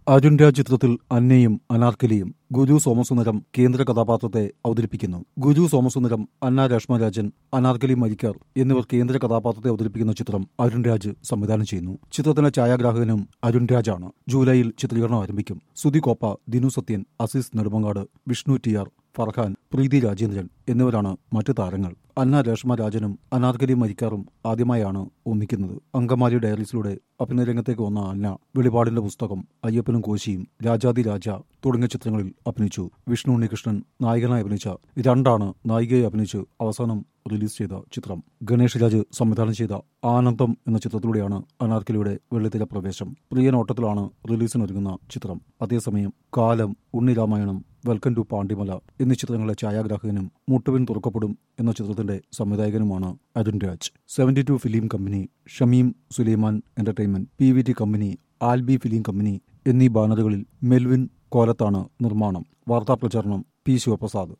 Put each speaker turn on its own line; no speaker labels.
അരുൺ രാജ് ചിത്രത്തിൽ അന്നയും അനാർക്കലിയും ഗുരു സോമസുന്ദരം കേന്ദ്ര കഥാപാത്രത്തെ അവതരിപ്പിക്കുന്നു ഗുരു സോമസുന്ദരം അന്ന രശ്മരാജൻ അനാർക്കലി മരിക്കാർ എന്നിവർ കേന്ദ്ര കഥാപാത്രത്തെ അവതരിപ്പിക്കുന്ന ചിത്രം അരുൺ രാജ് സംവിധാനം ചെയ്യുന്നു ചിത്രത്തിന്റെ ഛായാഗ്രാഹകനും അരുൺ രാജാണ് ജൂലൈയിൽ ചിത്രീകരണം ആരംഭിക്കും സുധി കോപ്പ ദിനു സത്യൻ അസീസ് നെടുമങ്ങാട് വിഷ്ണു ടി ആർ ഫർഹാൻ പ്രീതി രാജേന്ദ്രൻ എന്നിവരാണ് മറ്റു താരങ്ങൾ അന്ന രേഷ്മ രാജനും അനാർക്കലി മരിക്കാറും ആദ്യമായാണ് ഒന്നിക്കുന്നത് അങ്കമാലി ഡയറീസിലൂടെ അഭിനയ രംഗത്തേക്ക് വന്ന അന്ന വെളിപാടിന്റെ പുസ്തകം അയ്യപ്പനും കോശിയും രാജാതി രാജ തുടങ്ങിയ ചിത്രങ്ങളിൽ അഭിനയിച്ചു വിഷ്ണു ഉണ്ണികൃഷ്ണൻ നായകനായി അഭിനയിച്ച രണ്ടാണ് നായികയെ അഭിനയിച്ച് അവസാനം റിലീസ് ചെയ്ത ചിത്രം ഗണേഷ് രാജ് സംവിധാനം ചെയ്ത ആനന്ദം എന്ന ചിത്രത്തിലൂടെയാണ് അനാർക്കലിയുടെ വെള്ളിത്തിര പ്രവേശം പ്രിയനോട്ടത്തിലാണ് റിലീസിനൊരുങ്ങുന്ന ചിത്രം അതേസമയം കാലം ഉണ്ണിരാമായണം വെൽക്കം ടു പാണ്ടിമല എന്നീ ചിത്രങ്ങളുടെ ഛായാഗ്രാഹകനും മുട്ടുവിൻ തുറക്കപ്പെടും എന്ന ചിത്രത്തിന്റെ സംവിധായകനുമാണ് Arun Raj seventy two film company Shameem Sulaiman entertainment P V T company Albi film company എന്നീ ബാനറുകളിൽ മെൽവിൻ കോലത്താണ് നിർമ്മാണം വാർത്താ പ്രചാരണം പി ശിവപ്രസാദ്